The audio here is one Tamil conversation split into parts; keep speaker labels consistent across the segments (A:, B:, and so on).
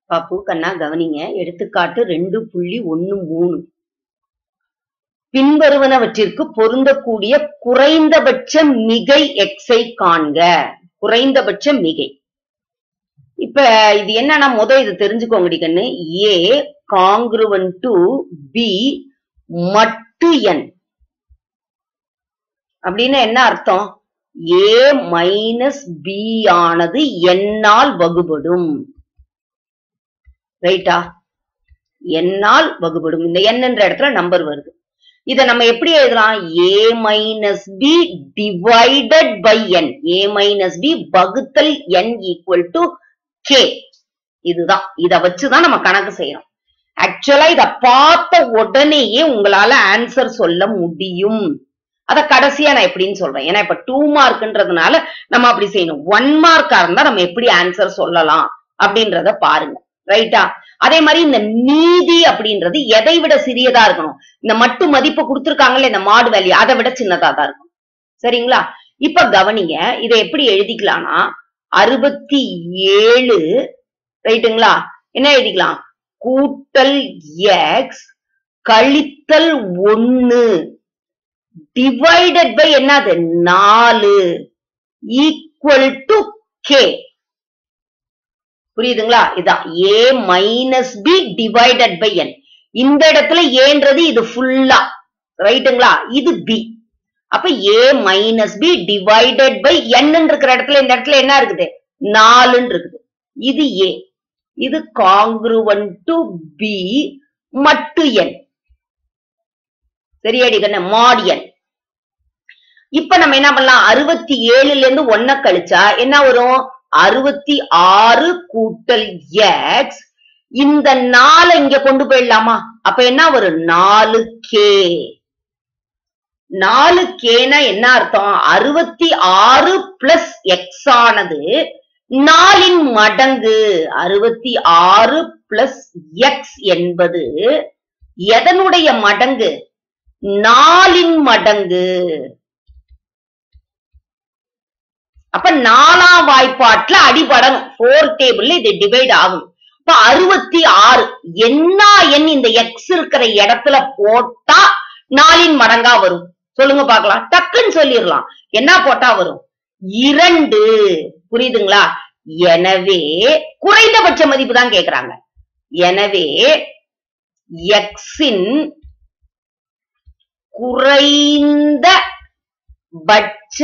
A: பாப்பு கண்ணா கவனிங்க எடுத்துக்காட்டு ரெண்டு புள்ளி ஒண்ணு மூணு பின்வருவனவற்றிற்கு பொருந்தக்கூடிய குறைந்தபட்ச மிகை எக்ஸை காண்க குறைந்தபட்ச மிகை இப்ப இது என்னன்னா முத இது தெரிஞ்சுக்கோங்கடி கண்ணு ஏ காங்குருவன் டு பி மட்டு என் அப்படின்னு என்ன அர்த்தம் ஏ மைனஸ் பி ஆனது என்னால் வகுபடும் ரைட்டா என்னால் வகுபடும் இந்த என் என்ற இடத்துல நம்பர் வருது இத நம்ம எப்படி எழுதலாம் A minus B divided by N A minus B வகுத்தல் என் ஈக்குவல் டு கே இதுதான் இத வச்சுதான் நம்ம கணக்கு செய்யறோம் ஆக்சுவலா இத பார்த்த உடனேயே உங்களால ஆன்சர் சொல்ல முடியும் அத கடைசியா நான் எப்படின்னு சொல்றேன் ஏன்னா இப்ப டூ மார்க்ன்றதுனால நம்ம அப்படி செய்யணும் ஒன் மார்க்கா இருந்தா நம்ம எப்படி ஆன்சர் சொல்லலாம் அப்படின்றத பாருங்க ரைட்டா அதே மாதிரி இந்த மீதி அப்படின்றது எதை விட சிறியதா இருக்கணும் இந்த மட்டு மதிப்பு கொடுத்திருக்காங்கல்ல இந்த மாடு வேல்யூ அதை விட சின்னதா தான் இருக்கும் சரிங்களா இப்ப கவனிங்க இதை எப்படி எழுதிக்கலாம்னா அறுபத்தி ஏழு ரைட்டுங்களா என்ன எழுதிக்கலாம் கூட்டல் எக்ஸ் கழித்தல் ஒன்னு டிவைடட் பை என்னது நாலு ஈக்குவல் டு கே புரியுதுங்களா இதான் A minus B divided by N இந்த இடத்துல ஏன்றது இது ஃபுல்லா ரைட்டுங்களா இது பி அப்ப A minus B divided by N இருக்கிற இடத்துல இந்த இடத்துல என்ன இருக்குது நாலுன்னு இருக்குது இது ஏ இது காங்க்ருவன் டு பி மட்டு என் சரியாடி கண்ண மாட் என் இப்ப நம்ம என்ன பண்ணலாம் அறுபத்தி ஏழுல இருந்து ஒன்ன கழிச்சா என்ன வரும் அறுபத்தி ஆறு கூட்டல் எக்ஸ் இந்த நாலு இங்க கொண்டு போயிடலாமா அப்ப என்ன வரும் நாலு கே நாலு கேனா என்ன அர்த்தம் அறுபத்தி ஆறு பிளஸ் எக்ஸ் ஆனது நாலின் மடங்கு அறுபத்தி ஆறு பிளஸ் எக்ஸ் என்பது எதனுடைய மடங்கு நாலின் மடங்கு அப்ப நாலாம் வாய்ப்பாட்டுல அடிபடணும் போர் டேபிள்ல இது டிவைட் ஆகும் இப்ப அறுபத்தி ஆறு என்ன எண் இந்த எக்ஸ் இருக்கிற இடத்துல போட்டா நாலின் மடங்கா வரும் சொல்லுங்க பாக்கலாம் டக்குன்னு சொல்லிடலாம் என்ன போட்டா வரும் இரண்டு புரியுதுங்களா எனவே குறைந்தபட்ச மதிப்பு தான் கேக்குறாங்க எனவே எக்ஸின் குறைந்த பட்ச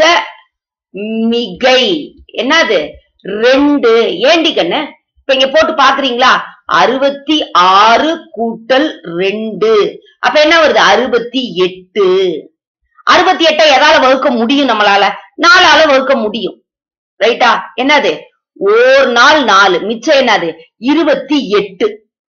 A: மிகை என்னது ரெண்டு ஏண்டி கண்ணு இப்ப இங்க போட்டு பாக்குறீங்களா அறுபத்தி ஆறு கூட்டல் ரெண்டு அப்ப என்ன வருது அறுபத்தி எட்டு அறுபத்தி எட்டை எதால வகுக்க முடியும் நம்மளால நாலால வகுக்க முடியும் ரைட்டா என்னது ஓர் நாள் நாலு மிச்சம் என்னது இருபத்தி எட்டு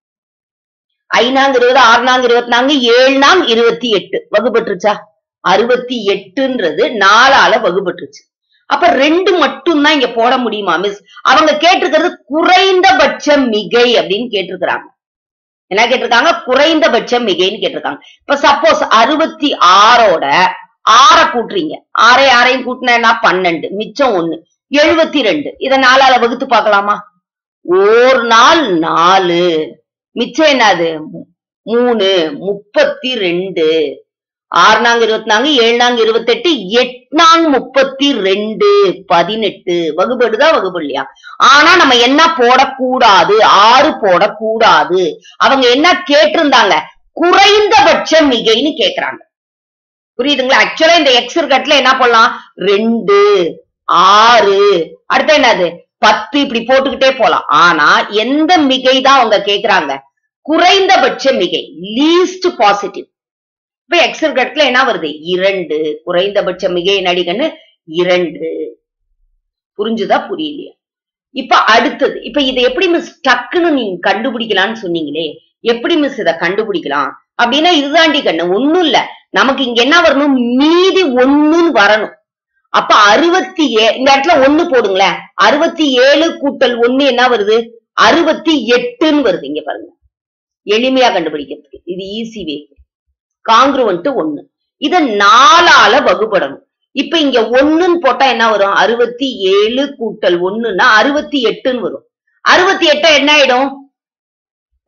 A: ஐநாங்க இருபது ஆறுநாங்க இருபத்தி நான்கு ஏழு நாங் இருபத்தி எட்டு வகுப்பட்டுருச்சா அறுபத்தி எட்டுன்றது நாலால வகுப்பட்டுருச்சு அப்ப ரெண்டு மட்டும் தான் இங்க போட முடியுமா மிஸ் அவங்க கேட்டிருக்கிறது குறைந்தபட்ச மிகை அப்படின்னு கேட்டிருக்கிறாங்க என்ன கேட்டிருக்காங்க குறைந்தபட்ச மிகைன்னு கேட்டிருக்காங்க இப்ப சப்போஸ் அறுபத்தி ஆறோட ஆற கூட்டுறீங்க ஆறை ஆறையும் கூட்டினா பன்னெண்டு மிச்சம் ஒண்ணு எழுபத்தி ரெண்டு இத நாலால வகுத்து பார்க்கலாமா ஓர் நாள் நாலு மிச்சம் என்னது மூணு முப்பத்தி ரெண்டு ஆறு நாங்க இருபத்தி நான்கு ஏழு நாங்க இருபத்தெட்டு எட்நாங் முப்பத்தி ரெண்டு பதினெட்டு வகுபடுதான் வகுப்பு இல்லையா ஆனா நம்ம என்ன போடக்கூடாது ஆறு போடக்கூடாது அவங்க என்ன கேட்டிருந்தாங்க குறைந்தபட்ச மிகைன்னு கேக்குறாங்க புரியுதுங்களா ஆக்சுவலா இந்த எக்ஸ் இருக்கட்டுல என்ன பண்ணலாம் ரெண்டு ஆறு அடுத்து என்னது பத்து இப்படி போட்டுக்கிட்டே போலாம் ஆனா எந்த மிகை தான் அவங்க கேக்குறாங்க குறைந்தபட்ச மிகை லீஸ்ட் பாசிட்டிவ் இப்ப எக்ஸ் இருக்கட்டுல என்ன வருது இரண்டு குறைந்தபட்ச மிகை நடிகன்னு இரண்டு புரிஞ்சுதா புரியலையா இப்ப அடுத்தது இப்ப இதை எப்படி மிஸ் டக்குன்னு நீங்க கண்டுபிடிக்கலாம்னு சொன்னீங்களே எப்படி மிஸ் இத கண்டுபிடிக்கலாம் அப்படின்னா இதுதாண்டி கண்ணு ஒண்ணும் இல்ல நமக்கு இங்க என்ன வரணும் மீதி ஒண்ணுன்னு வரணும் அப்ப அறுபத்தி ஏ இந்த இடத்துல ஒண்ணு போடுங்களேன் அறுபத்தி ஏழு கூட்டல் ஒண்ணு என்ன வருது அறுபத்தி எட்டுன்னு வருது இங்க பாருங்க எளிமையா கண்டுபிடிக்கிறதுக்கு இது ஈஸி வே காங்கிருவன்ட்டு ஒண்ணு இத நாலால வகுபடணும் இப்ப இங்க ஒண்ணுன்னு போட்டா என்ன வரும் அறுபத்தி ஏழு கூட்டல் ஒண்ணுன்னா அறுபத்தி எட்டுன்னு வரும் அறுபத்தி எட்டா என்ன ஆயிடும்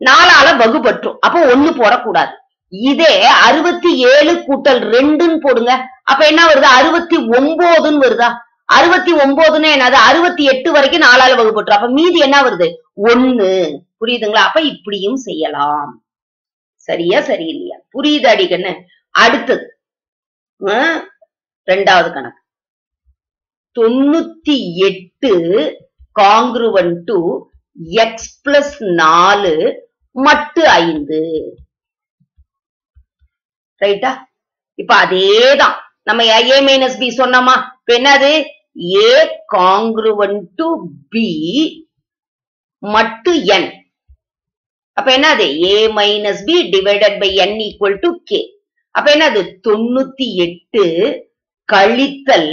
A: நாலால வகுபற்றும் அப்ப ஒண்ணு போடக்கூடாது இதே அறுபத்தி ஏழு கூட்டல் ரெண்டுன்னு போடுங்க அப்ப என்ன வருது அறுபத்தி ஒன்பதுன்னு வருதா அறுபத்தி ஒன்பதுன்னு என்னது அறுபத்தி எட்டு வரைக்கும் நாலால வகுப்பட்டுரும் அப்ப மீதி என்ன வருது ஒண்ணு புரியுதுங்களா அப்ப இப்படியும் செய்யலாம் சரியா சரியில்லையா புரியுது அடிக்கண்ணு அடுத்தது ஆ, ரெண்டாவது கணக்கு தொண்ணூத்தி எட்டு காங்கிருவன் டு எக்ஸ் பிளஸ் நாலு மட்டு ஐந்து ரைட்டா இப்ப அதேதான் நம்ம ஏ மைனஸ் பி சொன்னோமா இப்ப என்னது ஏ காங்கிருவன் டு பி மட்டு என் அப்ப என்னது A minus B divided by N equal to K அப்ப என்னது தொண்ணூத்தி எட்டு கழித்தல்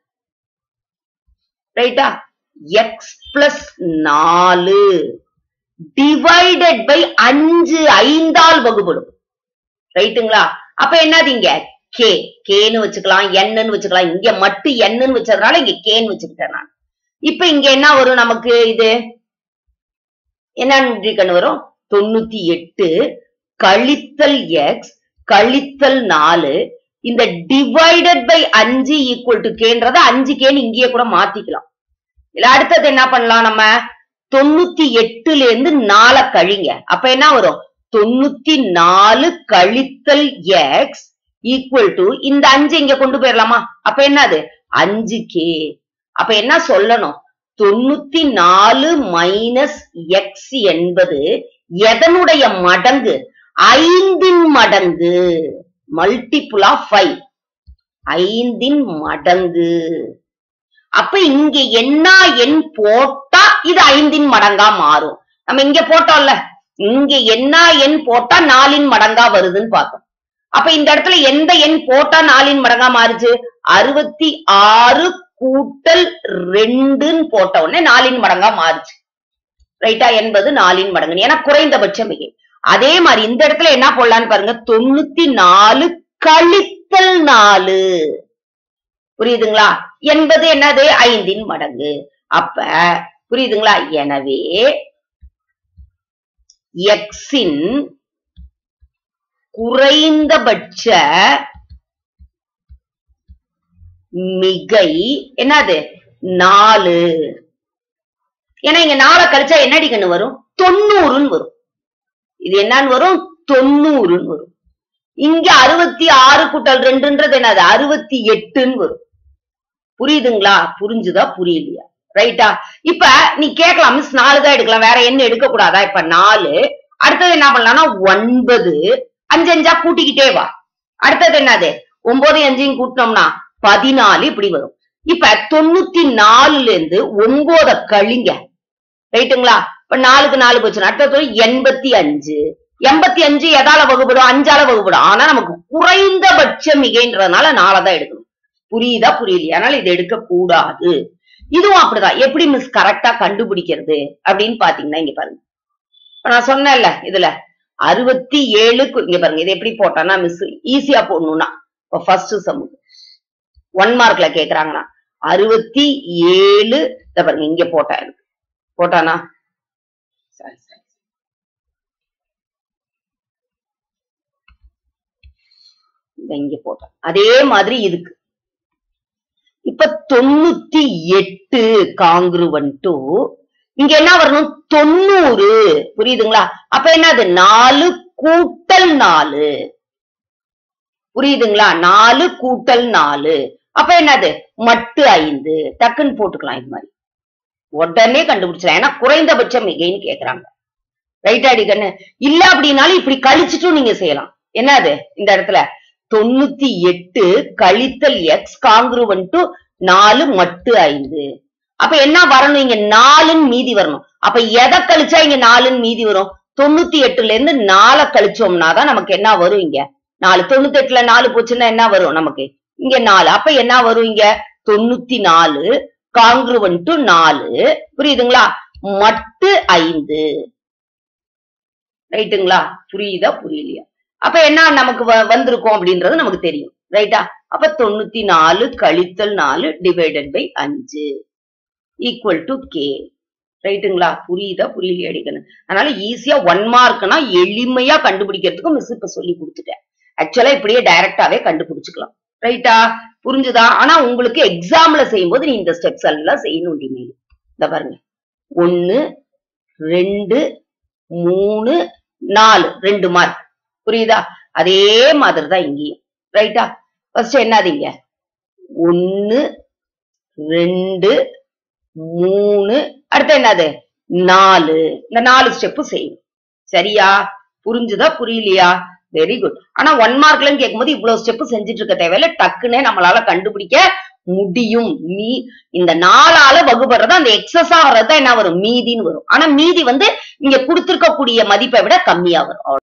A: ரைட்டா எக்ஸ் பிளஸ் நாலு டிவைடட் பை அஞ்சு ஐந்தால் வகுப்படும் ரைட்டுங்களா அப்ப என்னது இங்க கே கேன்னு வச்சுக்கலாம் என்னன்னு வச்சுக்கலாம் இங்க மட்டும் என்னன்னு வச்சதுனால இங்க கேன்னு வச்சுக்கிட்டேன் நான் இப்ப இங்க என்ன வரும் நமக்கு இது என்னன்னு கண்ணு வரும் தொண்ணூத்தி எட்டு கழித்தல் எக்ஸ் கழித்தல் நாலு இந்த டிவைடட் பை அஞ்சு ஈக்குவல் டு கேன்றத அஞ்சு கேன்னு இங்கேயே கூட மாத்திக்கலாம் இல்ல அடுத்தது என்ன பண்ணலாம் நம்ம தொண்ணூத்தி எட்டுல இருந்து நால கழிங்க அப்ப என்ன வரும் தொண்ணூத்தி நாலு கழித்தல் எக்ஸ் ஈக்குவல் டு இந்த அஞ்சு இங்க கொண்டு போயிடலாமா அப்ப என்னது அஞ்சு கே அப்ப என்ன சொல்லணும் தொண்ணூத்தி நாலு மைனஸ் எக்ஸ் என்பது எதனுடைய மடங்கு ஐந்தின் மடங்கு மல்டிபிள் ஆஃப் ஃபைவ் ஐந்தின் மடங்கு அப்ப இங்க என்ன எண் போட்டா இது ஐந்தின் மடங்கா மாறும் நம்ம இங்க போட்டோம்ல இங்க என்ன எண் போட்டா நாலின் மடங்கா வருதுன்னு பார்த்தோம் அப்ப இந்த இடத்துல எந்த எண் போட்டா நாலின் மடங்கா மாறுச்சு அறுபத்தி ஆறு கூட்டல் ரெண்டுன்னு போட்ட உடனே நாலின் மடங்கா மாறுச்சு ரைட்டா என்பது நாலின் மடங்கு ஏன்னா குறைந்தபட்ச மிகை அதே மாதிரி இந்த இடத்துல என்ன போடலான்னு பாருங்க தொண்ணூத்தி நாலு கழித்தல் நாலு புரியுதுங்களா என்பது என்னது ஐந்தின் மடங்கு அப்ப புரியுதுங்களா எனவே எக்ஸின் குறைந்தபட்ச மிகை என்னது நாலு ஏன்னா இங்க நாலை கழிச்சா என்னடி கண்ணு வரும் தொண்ணூறுன்னு வரும் இது என்னன்னு வரும் தொண்ணூறுன்னு வரும் இங்க அறுபத்தி ஆறு கூட்டல் ரெண்டுன்றது என்னது அறுபத்தி எட்டுன்னு வரும் புரியுதுங்களா புரிஞ்சுதா புரியலையா ரைட்டா இப்ப நீ கேட்கலாம் மிஸ் நாலு தான் எடுக்கலாம் வேற என்ன எடுக்க கூடாதா இப்ப நாலு அடுத்தது என்ன பண்ணலாம்னா ஒன்பது அஞ்சு அஞ்சா கூட்டிக்கிட்டே வா அடுத்தது என்னது ஒன்பது அஞ்சையும் கூட்டினோம்னா பதினாலு இப்படி வரும் இப்ப தொண்ணூத்தி நாலுல இருந்து ஒன்பத கழிங்க ரைட்டுங்களா இப்ப நாலுக்கு நாலு போச்சுன்னா அடுத்தது எண்பத்தி அஞ்சு எண்பத்தி அஞ்சு எதால வகுப்படும் அஞ்சால வகுப்படும் ஆனா நமக்கு குறைந்தபட்ச மிகைன்றதுனால நாலதான் எடுக்கணும் புரியுதா புரியலையா அதனால இதை எடுக்க கூடாது இதுவும் அப்படிதான் எப்படி மிஸ் கரெக்டா கண்டுபிடிக்கிறது அப்படின்னு பாத்தீங்கன்னா இங்க பாருங்க இப்ப நான் சொன்னேன்ல இதுல அறுபத்தி ஏழுக்கு இங்க பாருங்க இது எப்படி போட்டானா மிஸ் ஈஸியா போடணும்னா இப்ப ஃபர்ஸ்ட் சமூக ஒன் மார்க்ல கேக்குறாங்கன்னா அறுபத்தி ஏழு இத பாருங்க இங்க போட்டா எனக்கு போட்டானா சரி சரி இத இங்க போட்டேன் அதே மாதிரி இதுக்கு இப்ப தொண்ணூத்தி எட்டு காங்கிருவன் டு இங்க என்ன வரணும் தொண்ணூறு புரியுதுங்களா அப்ப என்னது நாலு கூட்டல் நாலு புரியுதுங்களா நாலு கூட்டல் நாலு அப்ப என்னது மட்டு ஐந்து டக்குன்னு போட்டுக்கலாம் இது மாதிரி உடனே கண்டுபிடிச்சலாம் ஏன்னா குறைந்தபட்ச மிகைன்னு கேக்குறாங்க ரைட் அடி கண்ணு இல்ல அப்படின்னாலும் இப்படி கழிச்சிட்டும் நீங்க செய்யலாம் என்னது இந்த இடத்துல தொண்ணூத்தி எட்டு கழித்தல் எக்ஸ் காங்கிருவன் டு நாலு மட்டு ஐந்து அப்ப என்ன வரணும் இங்க நாலுன்னு மீதி வரணும் அப்ப எதை கழிச்சா இங்க நாலுன்னு மீதி வரும் தொண்ணூத்தி எட்டுல இருந்து நாலை கழிச்சோம்னா தான் நமக்கு என்ன வரும் இங்க நாலு தொண்ணூத்தி எட்டுல நாலு போச்சுன்னா என்ன வரும் நமக்கு இங்க நாலு அப்ப என்ன வரும் இங்க தொண்ணூத்தி நாலு காங்கிருவன் டு நாலு புரியுதுங்களா மட்டு ஐந்து ரைட்டுங்களா புரியுதா புரியலையா அப்ப என்ன நமக்கு வ- வந்திருக்கும் அப்படின்றது நமக்கு தெரியும் ரைட்டா அப்ப தொண்ணூத்தி நாலு கழித்தல் நாலு டிவைடட் பை அஞ்சு ஈக்குவல் டு கே ரைட்டுங்களா புரியுதா புரியலையா அடிக்கணும் அதனால ஈஸியா ஒன் மார்க்னா எளிமையா கண்டுபிடிக்கிறதுக்கு மிஸ் இப்ப சொல்லி கொடுத்துட்டேன் ஆக்சுவலா இப்படியே டைரக்டாவே கண்டுபிடிச்சுக்கலாம் ரைட்டா புரிஞ்சுதா ஆனா உங்களுக்கு எக்ஸாம்ல செய்யும்போது நீ இந்த ஸ்டெப்ஸ் எல்லாம் செய்யணும் இனிமேல் இந்த பாருங்க ஒன்னு ரெண்டு மூணு நாலு ரெண்டு மார்க் புரியுதா அதே மாதிரி தான் இங்கேயும் ரைட்டா ஃபர்ஸ்ட் என்னதுங்க ஒன்னு ரெண்டு மூணு அடுத்து என்னது நாலு இந்த நாலு ஸ்டெப்பு செய்யணும் சரியா புரிஞ்சுதா புரியலையா வெரி குட் ஆனா ஒன் மார்க்லன்னு கேட்கும்போது இவ்வளவு ஸ்டெப் செஞ்சுட்டு இருக்க தேவையில்ல டக்குன்னே நம்மளால கண்டுபிடிக்க முடியும் மீ இந்த நாலால வகுப்படுறது அந்த எக்ஸஸ் ஆகிறது என்ன வரும் மீதின்னு வரும் ஆனா மீதி வந்து இங்க கொடுத்திருக்கக்கூடிய மதிப்பை விட கம்மியா வரும்